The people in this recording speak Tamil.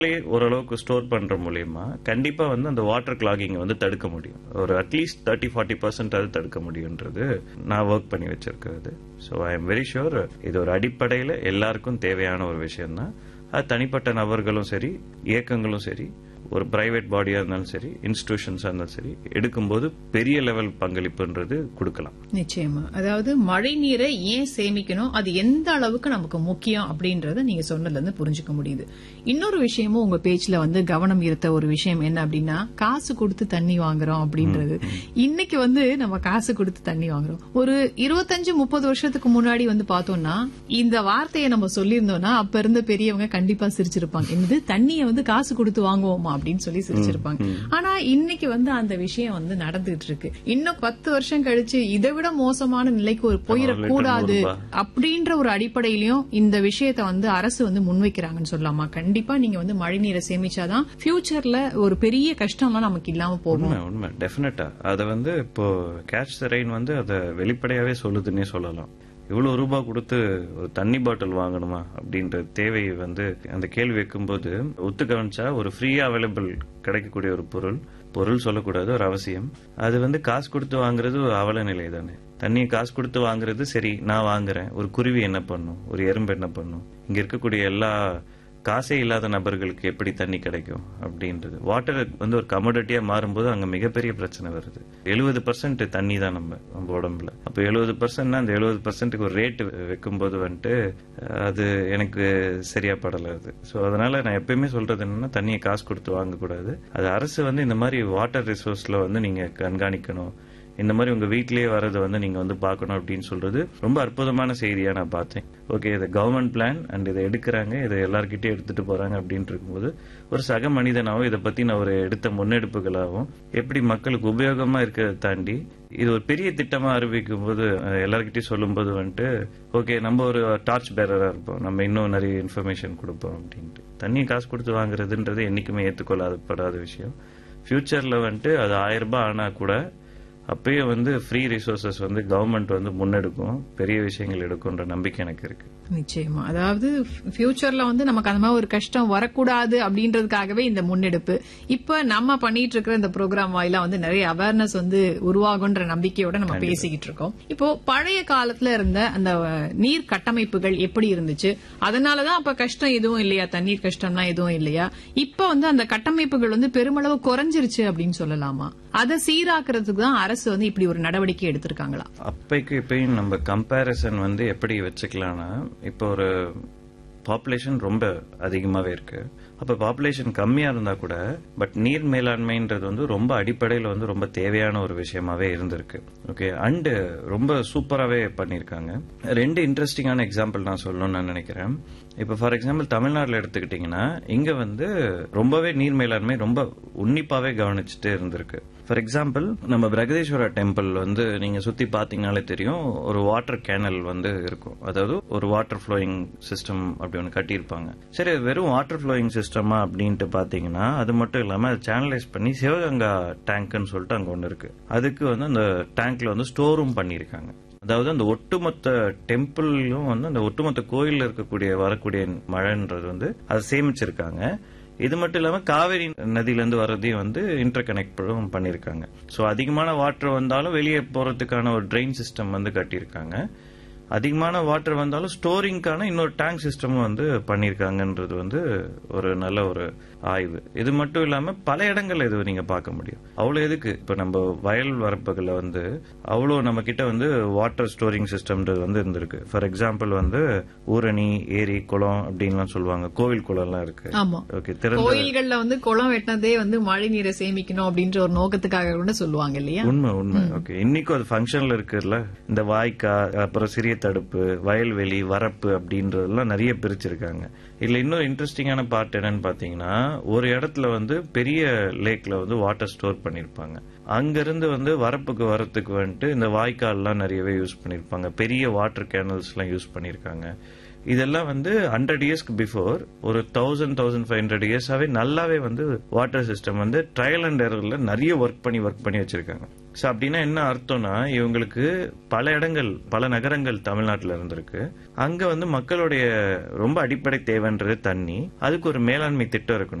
ஓரளவுக்கு ஸ்டோர் பண்ற மூலியமா கண்டிப்பா வந்து அந்த வாட்டர் கிளாகிங் வந்து தடுக்க முடியும் ஒரு அட்லீஸ்ட் தேர்ட்டி ஃபார்ட்டி பர்சன்ட் அது தடுக்க முடியுன்றது நான் ஒர்க் பண்ணி வச்சிருக்கிறது so I am very sure இது ஒரு அடிப்படையில் எல்லாருக்கும் தேவையான ஒரு விஷயம் தான் அது தனிப்பட்ட நபர்களும் சரி இயக்கங்களும் சரி ஒரு பிரைவேட் பாடியா இருந்தாலும் சரி இன்ஸ்டிடியூஷன்ஸா இருந்தாலும் சரி எடுக்கும்போது பெரிய லெவல் பங்களிப்புன்றது கொடுக்கலாம் நிச்சயமா அதாவது மழை நீரை ஏன் சேமிக்கணும் அது எந்த அளவுக்கு நமக்கு முக்கியம் அப்படின்றத நீங்க சொன்னதுல இருந்து புரிஞ்சுக்க முடியுது இன்னொரு விஷயமும் உங்க பேச்சுல வந்து கவனம் ஈர்த்த ஒரு விஷயம் என்ன அப்படின்னா காசு கொடுத்து தண்ணி வாங்குறோம் அப்படின்றது இன்னைக்கு வந்து நம்ம காசு கொடுத்து தண்ணி வாங்குறோம் ஒரு இருபத்தஞ்சு முப்பது வருஷத்துக்கு முன்னாடி வந்து பார்த்தோம்னா இந்த வார்த்தையை நம்ம சொல்லியிருந்தோம்னா அப்ப இருந்த பெரியவங்க கண்டிப்பா சிரிச்சிருப்பாங்க என்னது தண்ணியை வந்து காசு கொடுத்து வாங்குவோமா அப்படின்னு சொல்லி சிரிச்சிருப்பாங்க ஆனா இன்னைக்கு வந்து அந்த விஷயம் வந்து நடந்துட்டு இருக்கு இன்னும் பத்து வருஷம் கழிச்சு இதை விட மோசமான நிலைக்கு ஒரு போயிடக்கூடாது நூறு ரூபாய். அப்படின்ற ஒரு அடிப்படையிலயும் இந்த விஷயத்தை வந்து அரசு வந்து முன்வைக்கிறாங்கன்னு சொல்லலாமா கண்டிப்பா நீங்க வந்து மழை நீரை சேமிச்சாதான் ஃபியூச்சர்ல ஒரு பெரிய கஷ்டம்லாம் நமக்கு இல்லாம போகும் உண்மை உண்மை டெஃபினட்டா அதை வந்து இப்போ கேட்ச் த ரெயின் வந்து அதை வெளிப்படையாவே சொல்லுதுன்னே சொல்லலாம் இவ்வளவு ரூபாய் கொடுத்து ஒரு தண்ணி பாட்டில் வாங்கணுமா அப்படின்ற தேவை வந்து அந்த கேள்வி வைக்கும்போது ஒத்து கவனிச்சா ஒரு ஃப்ரீயா அவைலபிள் கிடைக்கக்கூடிய ஒரு பொருள் பொருள் சொல்லக்கூடாது ஒரு அவசியம் அது வந்து காசு கொடுத்து வாங்குறது ஒரு அவல நிலை தானே தண்ணியை காசு கொடுத்து வாங்குறது சரி நான் வாங்குறேன் ஒரு குருவி என்ன பண்ணும் ஒரு எறும்பு என்ன பண்ணும் இங்க இருக்கக்கூடிய எல்லா காசே இல்லாத நபர்களுக்கு எப்படி தண்ணி கிடைக்கும் அப்படின்றது வாட்டர் வந்து ஒரு கமோடிட்டியா மாறும்போது அங்க மிகப்பெரிய பிரச்சனை வருது எழுபது பர்சன்ட் தண்ணி தான் நம்ம நம்ம உடம்புல அப்ப எழுபது பர்சன்ட்னா அந்த எழுபது பர்சன்ட்டுக்கு ஒரு ரேட் வைக்கும்போது வந்துட்டு அஹ், அது எனக்கு சரியா படல அது ஸோ அதனால நான் எப்பயுமே சொல்றது என்னன்னா தண்ணியை காசு கொடுத்து வாங்கக்கூடாது அது அரசு வந்து இந்த மாதிரி வாட்டர் ரிசோர்ஸ்ல வந்து நீங்க கண்காணிக்கணும் இந்த மாதிரி உங்க வீட்லயே வரதை வந்து நீங்க வந்து பார்க்கணும் அப்படின்னு சொல்றது ரொம்ப அற்புதமான செய்தியா நான் பார்த்தேன் ஓகே இது கவர்மெண்ட் பிளான் அண்ட் இதை எடுக்கிறாங்க இதை எல்லார்கிட்டயும் எடுத்துட்டு போறாங்க அப்படின்னு இருக்கும்போது ஒரு சக மனிதனாவும் இதை பத்தி நான் ஒரு எடுத்த முன்னெடுப்புகளாகவும் எப்படி மக்களுக்கு உபயோகமா இருக்கிறத தாண்டி இது ஒரு பெரிய திட்டமா அறிவிக்கும் போது அஹ், எல்லார்கிட்டயும் சொல்லும்போது வந்துட்டு ஓகே நம்ம ஒரு டார்ச் பேரரா இருப்போம் நம்ம இன்னும் நிறைய இன்ஃபர்மேஷன் கொடுப்போம் அப்படின்ட்டு தண்ணியை காசு கொடுத்து வாங்குறதுன்றது என்னைக்குமே ஏற்றுக்கொள்ளப்படாத விஷயம் ஃபியூச்சர்ல வந்துட்டு அது ஆயிரம் ரூபாய் ஆனா கூட அப்பயே வந்து ஃப்ரீ ரிசோர்சஸ் வந்து கவர்மெண்ட் வந்து முன்னெடுக்கும் பெரிய விஷயங்கள் எடுக்கும்ன்ற நம்பிக்கை எனக்கு இருக்கு நிச்சயமா அதாவது ஃபியூச்சர்ல வந்து நமக்கு அந்த மாதிரி ஒரு கஷ்டம் வரக்கூடாது அப்படின்றதுக்காகவே இந்த முன்னெடுப்பு இப்ப நம்ம பண்ணிட்டு இருக்கிற இந்த ப்ரோக்ராம் வாயிலா வந்து நிறைய அவேர்னஸ் வந்து உருவாகுன்ற நம்பிக்கையோட நம்ம பேசிக்கிட்டு இருக்கோம் இப்போ பழைய காலத்துல இருந்த அந்த அஹ், நீர் கட்டமைப்புகள் எப்படி இருந்துச்சு அதனாலதான் அப்ப கஷ்டம் எதுவும் இல்லையா தண்ணீர் கஷ்டம்லாம் எதுவும் இல்லையா இப்ப வந்து அந்த கட்டமைப்புகள் வந்து பெருமளவு குறைஞ்சிருச்சு அப்படின்னு சொல்லலாமா அதை சீராக்குறதுக்கு தான் அரசு வந்து இப்படி ஒரு நடவடிக்கை எடுத்திருக்காங்களா அப்பைக்கு இப்பயும் நம்ம கம்பேரிசன் வந்து எப்படி வச்சுக்கலாம்னா இப்போ ஒரு பாப்புலேஷன் ரொம்ப அதிகமாவே இருக்கு அப்ப பாப்புலேஷன் கம்மியா இருந்தா கூட பட் நீர் மேலாண்மைன்றது வந்து ரொம்ப அடிப்படையில் வந்து ரொம்ப தேவையான ஒரு விஷயமாவே இருந்திருக்கு ஓகே அண்ட் ரொம்ப சூப்பராகவே பண்ணியிருக்காங்க ரெண்டு இன்ட்ரெஸ்டிங்கான எக்ஸாம்பிள் நான் சொல்லணும்னு நான் நினைக்கிறேன் இப்போ ஃபார் எக்ஸாம்பிள் தமிழ்நாட்டில் எடுத்துக்கிட்டிங்கன்னா இங்க வந்து ரொம்பவே நீர் மேலாண்மை ரொம்ப உன்னிப்பாவே கவனிச்சுட்டு இருந்திருக்கு ஃபார் எக்ஸாம்பிள் நம்ம பிரகதீஸ்வரா டெம்பிள் வந்து நீங்க சுத்தி பாத்தீங்கனாலே தெரியும் ஒரு வாட்டர் கேனல் வந்து இருக்கும் அதாவது ஒரு வாட்டர் ஃப்ளோயிங் சிஸ்டம் அப்படி ஒன்று கட்டியிருப்பாங்க சரி அது வெறும் வாட்டர் ஃப்ளோயிங் சிஸ்டமா அப்படின்ட்டு பாத்தீங்கன்னா அது மட்டும் இல்லாம அதை சேனலைஸ் பண்ணி சிவகங்கா டேங்க்னு சொல்லிட்டு அங்க ஒன்று இருக்கு அதுக்கு வந்து அந்த டேங்க்ல வந்து ஸ்டோரும் பண்ணியிருக்காங்க அதாவது அந்த ஒட்டுமொத்த டெம்பிளும் வந்து அந்த ஒட்டுமொத்த கோயில்ல இருக்கக்கூடிய வரக்கூடிய மழைன்றது வந்து அதை சேமிச்சிருக்காங்க இது மட்டும் இல்லாம காவேரி நதியில இருந்து வர்றதையும் வந்து இன்டர் கனெக்டும் பண்ணிருக்காங்க சோ அதிகமான வாட்டர் வந்தாலும் வெளியே போறதுக்கான ஒரு ட்ரெயின் சிஸ்டம் வந்து கட்டியிருக்காங்க அதிகமான வாட்டர் வந்தாலும் ஸ்டோரிங்க்கான இன்னொரு டேங்க் சிஸ்டமும் வந்து பண்ணியிருக்காங்கன்றது வந்து ஒரு நல்ல ஒரு ஆய்வு இது மட்டும் இல்லாம பல இடங்கள்ல இது நீங்க பார்க்க முடியும் அவ்வளவு எதுக்கு இப்ப நம்ம வயல் வரப்புகள்ல வந்து அவ்வளவு நம்ம கிட்ட வந்து வாட்டர் ஸ்டோரிங் சிஸ்டம்ன்றது வந்து இருந்திருக்கு ஃபார் எக்ஸாம்பிள் வந்து ஊரணி ஏரி குளம் அப்படின்லாம் சொல்லுவாங்க கோவில் குளம்லாம் இருக்கு ஆமா ஓகே திறந்த கோயில்கள்ல வந்து குளம் வெட்டினதே வந்து மழை நீரை சேமிக்கணும் அப்படின்ற ஒரு நோக்கத்துக்காக கூட சொல்லுவாங்க இல்லையா உண்மை உண்மை ஓகே இன்னைக்கும் அது ஃபங்க்ஷன்ல இருக்குல்ல இந்த வாய்க்கா அப்புறம் சிறிய தடுப்பு வயல்வெளி வரப்பு அப்படின்றதெல்லாம் நிறைய பிரிச்சிருக்காங்க இதுல இன்னொரு இன்ட்ரெஸ்டிங்கான பார்ட் என்னன்னு பாத்தீங்கன்னா ஒரு இடத்துல வந்து பெரிய லேக்ல வந்து வாட்டர் ஸ்டோர் பண்ணிருப்பாங்க அங்கிருந்து வந்து வரப்புக்கு வரத்துக்கு வந்துட்டு இந்த வாய்க்கால்லாம் நிறையவே யூஸ் பண்ணிருப்பாங்க பெரிய வாட்டர் கேனல்ஸ் எல்லாம் யூஸ் பண்ணிருக்காங்க இதெல்லாம் வந்து ஹண்ட்ரட் இயர்ஸ்க்கு பிஃபோர் ஒரு தௌசண்ட் தௌசண்ட் ஃபைவ் ஹண்ட்ரட் இயர்ஸாவே நல்லாவே வந்து வாட்டர் சிஸ்டம் வந்து ட்ரையல் அண்ட் எரர்ல நிறைய ஒர்க் பண்ணி ஒர்க் பண்ணி வச்சிருக்காங்க ஸோ அப்படின்னா என்ன அர்த்தம்னா இவங்களுக்கு பல இடங்கள் பல நகரங்கள் தமிழ்நாட்டில் இருந்திருக்கு அங்க வந்து மக்களுடைய ரொம்ப அடிப்படை தேவைன்றது தண்ணி அதுக்கு ஒரு மேலாண்மை திட்டம் இருக்கணும்